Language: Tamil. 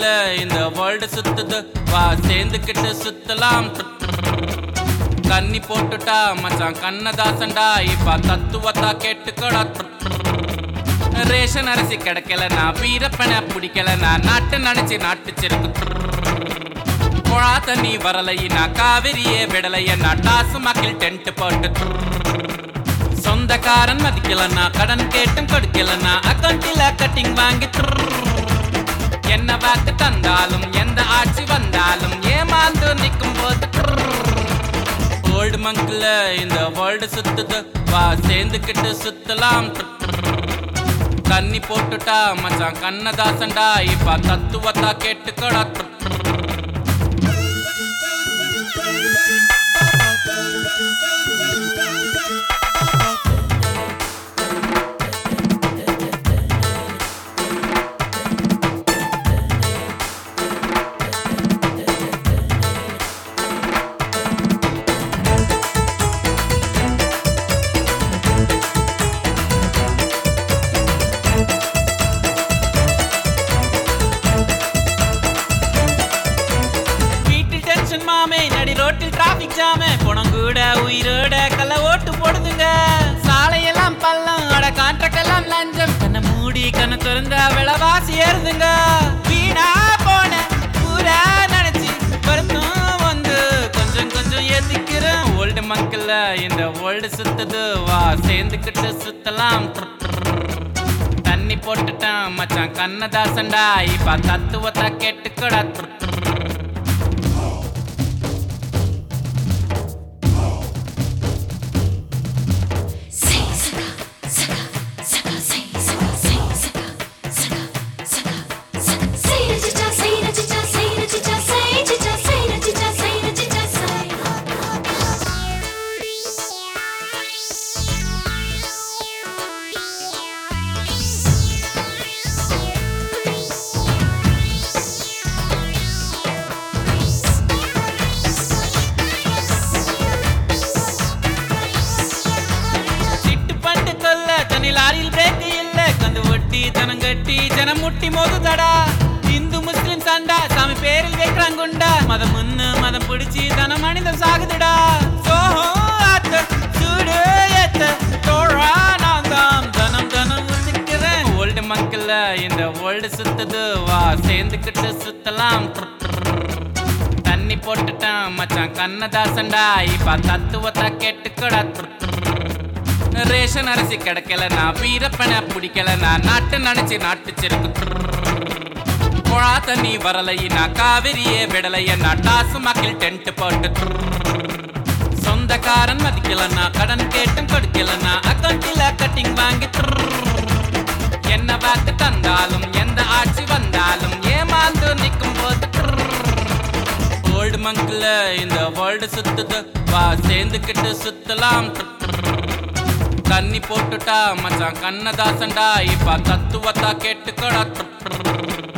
இந்த வேர்ல்டு சுத்துது வா சேர்ந்துக்கிட்டு சுத்தலாம் கன்னி போட்டுட்டா மச்சான் கண்ணதாசன்டா இப்ப தத்துவத்தா கேட்டுக்கடா ரேஷன் அரிசி கிடைக்கலனா வீரப்பனை பிடிக்கலனா நாட்டு நினைச்சு நாட்டு செருக்கு குழா தண்ணி வரலையினா காவிரியே விடலையனா டாசு மக்கள் டென்ட் போட்டு சொந்தக்காரன் மதிக்கலனா கடன் கேட்டும் கொடுக்கலனா அக்கௌண்டில் கட்டிங் வாங்கி என்ன வாக்கு தந்தாலும் எந்த ஆட்சி வந்தாலும் ஏமாந்து நிற்கும் போது ஓல்டு மங்கில் இந்த வேர்ல்டு சுத்துது வா சேர்ந்துக்கிட்டு சுத்தலாம் தண்ணி போட்டுட்டா மச்சான் கண்ணதாசன்டா இப்ப தத்துவத்தா கேட்டுக்கடா வீட்டு டென்ஷன் மாமே நடி ரோட்டில் டிராபிக் ஜாமே பணம் கூட உயிரோட கள்ள ஓட்டு போடுதுங்க சாலையெல்லாம் பள்ளம் அட கான்ட்ராக்ட் எல்லாம் லஞ்சம் கண்ணை மூடி கண்ணை திறந்தா விலைவாசி ஏறுதுங்க வீணா போன பூரா நினைச்சு வருத்தம் வந்து கொஞ்சம் கொஞ்சம் ஏத்திக்கிறேன் ஓல்டு மக்கள்ல இந்த ஓல்டு சுத்துது வா சேர்ந்துக்கிட்டு சுத்தலாம் தண்ணி போட்டுட்டான் மச்சான் கண்ணதாசன்டா இப்ப தத்துவத்தை கேட்டுக்கடா Say saka, saka, saka, say saka, say saka, saka, saka, saka. Say na chicha, say na chicha, say na chicha, say chicha, say na chicha, say na chicha, say. சிட்டு பட்டு கொல்ல தனி லாரியில் பிரேக் இல்ல கந்து ஒட்டி தனம் கட்டி ஜனம் முட்டி மோதுதடா இந்து முஸ்லிம் சண்டா சாமி பேரில் வைக்கிறாங்க குண்டா மதம் முன்னு மதம் பிடிச்சி தனம் மனிதம் சாகுதுடா சோஹோ ஆத்த சூடு ஏத்த தோழா நான் தான் தனம் தனம் உசிக்கிறேன் ஓல்டு மக்கள்ல இந்த ஓல்டு சுத்துது வா சேர்ந்துக்கிட்டு சுத்தலாம் தண்ணி போட்டுட்டான் மச்சான் கண்ணதாசன்டா இப்ப தத்துவத்தை கேட்டுக்கடா ரேஷன் அரிசி கிடைக்கலனா வீரப்பனை பிடிக்கலனா நாட்டு நினைச்சு நாட்டு செருக்கு குழா தண்ணி வரலையினா காவிரியே விடலையனா டாசு மக்கள் டென்ட் போட்டு சொந்தக்காரன் மதிக்கலனா கடன் கேட்டும் கொடுக்கலனா அக்கௌண்டில் கட்டிங் வாங்கி என்ன வாக்கு தந்தாலும் எந்த ஆட்சி வந்தாலும் ஏமாந்து நிற்கும் போது ஓல்டு மங்கில் இந்த வேர்ல்டு சுத்துது வா சேர்ந்துக்கிட்டு சுத்தலாம் தண்ணி போட்டுட்டா மச்சான் கண்ணதாசன்டா இப்ப தத்துவத்தா கேட்டுக்கடா